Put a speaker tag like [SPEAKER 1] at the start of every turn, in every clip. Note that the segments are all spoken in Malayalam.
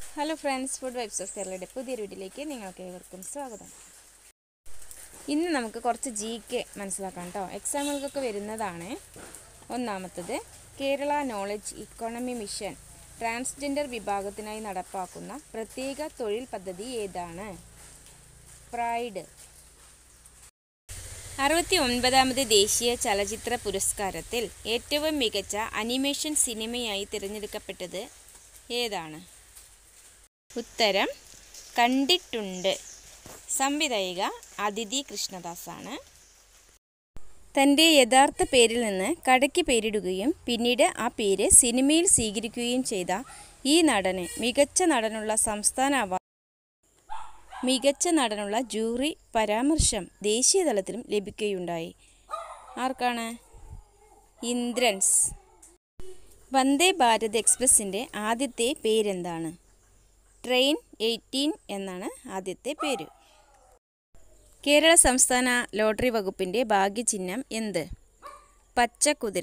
[SPEAKER 1] hello friends food vibes of കേരളയുടെ പുതിയൊരു വീട്ടിലേക്ക് നിങ്ങൾക്ക് ഏവർക്കും സ്വാഗതം ഇന്ന് നമുക്ക് കുറച്ച് ജി കെ മനസ്സിലാക്കാം കേട്ടോ എക്സാമുകൾക്കൊക്കെ വരുന്നതാണ് ഒന്നാമത്തത് Kerala knowledge economy mission transgender വിഭാഗത്തിനായി നടപ്പാക്കുന്ന പ്രത്യേക തൊഴിൽ പദ്ധതി ഏതാണ് പ്രൈഡ് അറുപത്തി ഒൻപതാമത് ദേശീയ ചലച്ചിത്ര പുരസ്കാരത്തിൽ ഏറ്റവും മികച്ച അനിമേഷൻ സിനിമയായി തിരഞ്ഞെടുക്കപ്പെട്ടത് ഏതാണ് ഉത്തരം കണ്ടിട്ടുണ്ട് സംവിധായിക അതിഥി കൃഷ്ണദാസാണ് തൻ്റെ യഥാർത്ഥ പേരിൽ നിന്ന് കടയ്ക്ക് പേരിടുകയും പിന്നീട് ആ പേര് സിനിമയിൽ സ്വീകരിക്കുകയും ചെയ്ത ഈ നടന് മികച്ച നടനുള്ള സംസ്ഥാന അവാർഡ് മികച്ച നടനുള്ള ജൂറി പരാമർശം ദേശീയ തലത്തിലും ലഭിക്കുകയുണ്ടായി ആർക്കാണ് ഇന്ദ്രൻസ് വന്ദേ ഭാരത് എക്സ്പ്രസിൻ്റെ ആദ്യത്തെ പേരെന്താണ് ട്രെയിൻ എയ്റ്റീൻ എന്നാണ് ആദ്യത്തെ പേര് കേരള സംസ്ഥാന ലോട്ടറി വകുപ്പിൻ്റെ ഭാഗ്യചിഹ്നം എന്ത് പച്ചക്കുതിര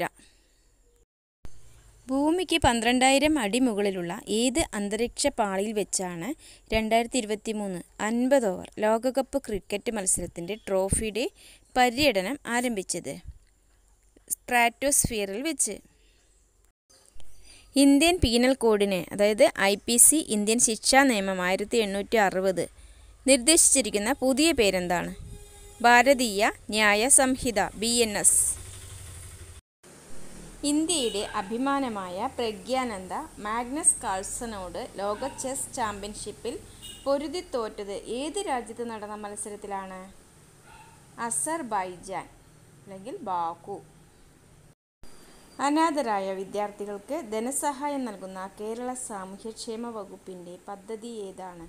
[SPEAKER 1] ഭൂമിക്ക് പന്ത്രണ്ടായിരം അടി മുകളിലുള്ള ഏത് അന്തരീക്ഷ പാളിയിൽ വെച്ചാണ് രണ്ടായിരത്തി ഇരുപത്തി മൂന്ന് അൻപത് ഓവർ ലോകകപ്പ് ക്രിക്കറ്റ് മത്സരത്തിൻ്റെ ട്രോഫിയുടെ പര്യടനം ആരംഭിച്ചത് സ്ട്രാറ്റോസ്ഫിയറിൽ വെച്ച് ഇന്ത്യൻ പീനൽ കോഡിന് അതായത് ഐ പി സി ഇന്ത്യൻ ശിക്ഷാ നിയമം ആയിരത്തി എണ്ണൂറ്റി അറുപത് നിർദ്ദേശിച്ചിരിക്കുന്ന പുതിയ പേരെന്താണ് ഭാരതീയ ന്യായ സംഹിത ബി എൻ എസ് ഇന്ത്യയുടെ അഭിമാനമായ പ്രഗ്യാനന്ദ മാഗ്നസ് കാൾസനോട് ലോക ചെസ് ചാമ്പ്യൻഷിപ്പിൽ പൊരുതി തോറ്റത് ഏത് രാജ്യത്ത് നടന്ന മത്സരത്തിലാണ് അസർബൈജാൻ അല്ലെങ്കിൽ ബാക്കു അനാഥരായ വിദ്യാർത്ഥികൾക്ക് ധനസഹായം നൽകുന്ന കേരള സാമൂഹ്യക്ഷേമ വകുപ്പിൻ്റെ പദ്ധതി ഏതാണ്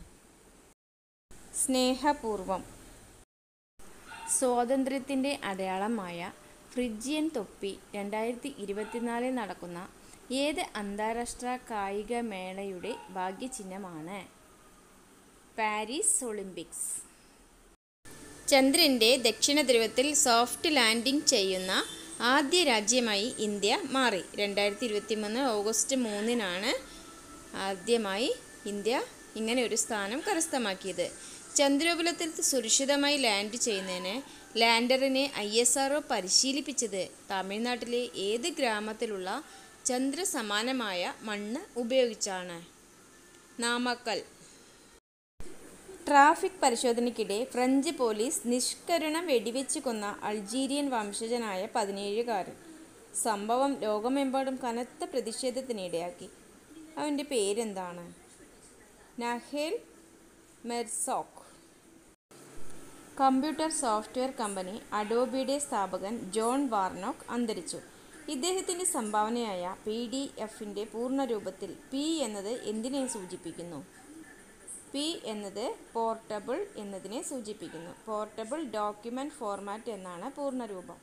[SPEAKER 1] സ്നേഹപൂർവം സ്വാതന്ത്ര്യത്തിൻ്റെ അടയാളമായ ഫ്രിഡ്ജിയൻ തൊപ്പി രണ്ടായിരത്തി ഇരുപത്തിനാലിൽ നടക്കുന്ന ഏത് അന്താരാഷ്ട്ര കായിക മേളയുടെ ഭാഗ്യചിഹ്നമാണ് പാരീസ് ഒളിമ്പിക്സ് ചന്ദ്രൻ്റെ ദക്ഷിണ ധ്രുവത്തിൽ സോഫ്റ്റ് ലാൻഡിംഗ് ചെയ്യുന്ന ആദ്യ രാജ്യമായി ഇന്ത്യ മാറി രണ്ടായിരത്തി ഇരുപത്തി മൂന്ന് ഓഗസ്റ്റ് മൂന്നിനാണ് ആദ്യമായി ഇന്ത്യ ഇങ്ങനെ ഒരു സ്ഥാനം കരസ്ഥമാക്കിയത് ചന്ദ്രോപലത്തിൽ സുരക്ഷിതമായി ലാൻഡ് ചെയ്യുന്നതിന് ലാൻഡറിനെ ഐ എസ് ആർ പരിശീലിപ്പിച്ചത് തമിഴ്നാട്ടിലെ ഏത് ഗ്രാമത്തിലുള്ള ചന്ദ്രസമാനമായ മണ്ണ് ഉപയോഗിച്ചാണ് നാമക്കൽ ട്രാഫിക് പരിശോധനയ്ക്കിടെ ഫ്രഞ്ച് പോലീസ് നിഷ്കരുണം വെടിവെച്ച് കൊന്ന അൾജീരിയൻ വംശജനായ പതിനേഴുകാരൻ സംഭവം ലോകമെമ്പാടും കനത്ത പ്രതിഷേധത്തിനിടയാക്കി അവൻ്റെ പേരെന്താണ് Nahel Merzouk computer software company അഡോബിയുടെ സ്ഥാപകൻ ജോൺ വാർനോക്ക് അന്തരിച്ചു ഇദ്ദേഹത്തിൻ്റെ സംഭാവനയായ പി ഡി എഫിൻ്റെ പൂർണ്ണരൂപത്തിൽ പി എന്നത് എന്തിനെ സൂചിപ്പിക്കുന്നു പി എന്നത് പോർട്ടബിൾ എന്നതിനെ സൂചിപ്പിക്കുന്നു പോർട്ടബിൾ ഡോക്യുമെൻ്റ് ഫോർമാറ്റ് എന്നാണ് പൂർണ്ണരൂപം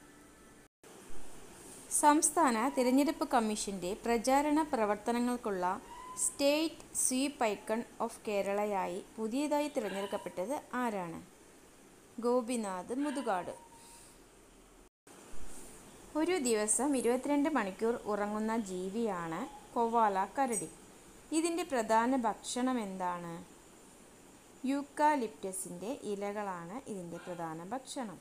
[SPEAKER 1] സംസ്ഥാന തിരഞ്ഞെടുപ്പ് കമ്മീഷൻ്റെ പ്രചാരണ പ്രവർത്തനങ്ങൾക്കുള്ള സ്റ്റേറ്റ് സ്വീപ്പ് ഐക്കൺ ഓഫ് കേരളയായി പുതിയതായി തിരഞ്ഞെടുക്കപ്പെട്ടത് ആരാണ് ഗോപിനാഥ് മുതുകാട് ഒരു ദിവസം ഇരുപത്തിരണ്ട് മണിക്കൂർ ഉറങ്ങുന്ന ജീവിയാണ് കൊവാല കരടി ഇതിൻ്റെ പ്രധാന ഭക്ഷണം എന്താണ് യൂക്കാലിപ്റ്റസിൻ്റെ ഇലകളാണ് ഇതിൻ്റെ പ്രധാന ഭക്ഷണം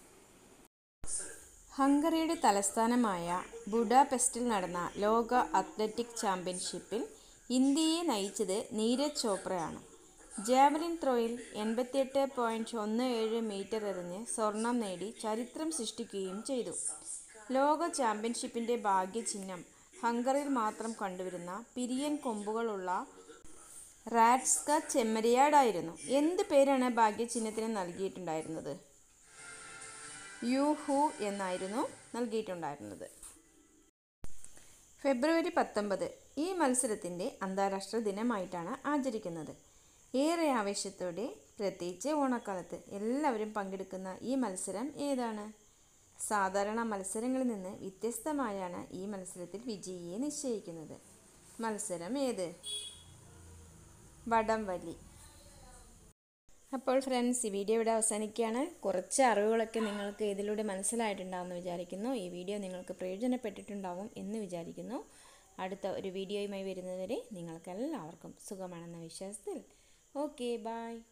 [SPEAKER 1] ഹംഗറിയുടെ തലസ്ഥാനമായ ബുഡാപെസ്റ്റിൽ നടന്ന ലോക അത്ലറ്റിക് ചാമ്പ്യൻഷിപ്പിൽ ഇന്ത്യയെ നയിച്ചത് നീരജ് ചോപ്രയാണ് ജാവലിൻ ത്രോയിൽ എൺപത്തിയെട്ട് പോയിൻറ്റ് ഒന്ന് ഏഴ് മീറ്റർ എറിഞ്ഞ് സ്വർണം നേടി ചരിത്രം സൃഷ്ടിക്കുകയും ചെയ്തു ലോക ചാമ്പ്യൻഷിപ്പിൻ്റെ ഭാഗ്യചിഹ്നം ഹംഗറിയിൽ മാത്രം കണ്ടുവരുന്ന പിരിയൻ കൊമ്പുകളുള്ള റാറ്റ്സ്ക ചെമ്മരിയാടായിരുന്നു എന്ത് പേരാണ് ഭാഗ്യചിഹ്നത്തിന് നൽകിയിട്ടുണ്ടായിരുന്നത് യുഹു എന്നായിരുന്നു നൽകിയിട്ടുണ്ടായിരുന്നത് ഫെബ്രുവരി പത്തൊമ്പത് ഈ മത്സരത്തിൻ്റെ അന്താരാഷ്ട്ര ദിനമായിട്ടാണ് ആചരിക്കുന്നത് ഏറെ ആവേശത്തോടെ പ്രത്യേകിച്ച് ഓണക്കാലത്ത് എല്ലാവരും പങ്കെടുക്കുന്ന ഈ മത്സരം ഏതാണ് സാധാരണ മത്സരങ്ങളിൽ നിന്ന് വ്യത്യസ്തമായാണ് ഈ മത്സരത്തിൽ വിജയിയെ നിശ്ചയിക്കുന്നത് മത്സരം ഏത് വടംവലി അപ്പോൾ ഫ്രണ്ട്സ് ഈ വീഡിയോ ഇവിടെ അവസാനിക്കുകയാണ് കുറച്ച് അറിവുകളൊക്കെ നിങ്ങൾക്ക് ഇതിലൂടെ മനസ്സിലായിട്ടുണ്ടാകുമെന്ന് വിചാരിക്കുന്നു ഈ വീഡിയോ നിങ്ങൾക്ക് പ്രയോജനപ്പെട്ടിട്ടുണ്ടാവും എന്ന് വിചാരിക്കുന്നു അടുത്ത ഒരു വീഡിയോയുമായി വരുന്നതുവരെ നിങ്ങൾക്കെല്ലാവർക്കും സുഖമാണെന്ന വിശ്വാസത്തിൽ ഓക്കെ ബായ്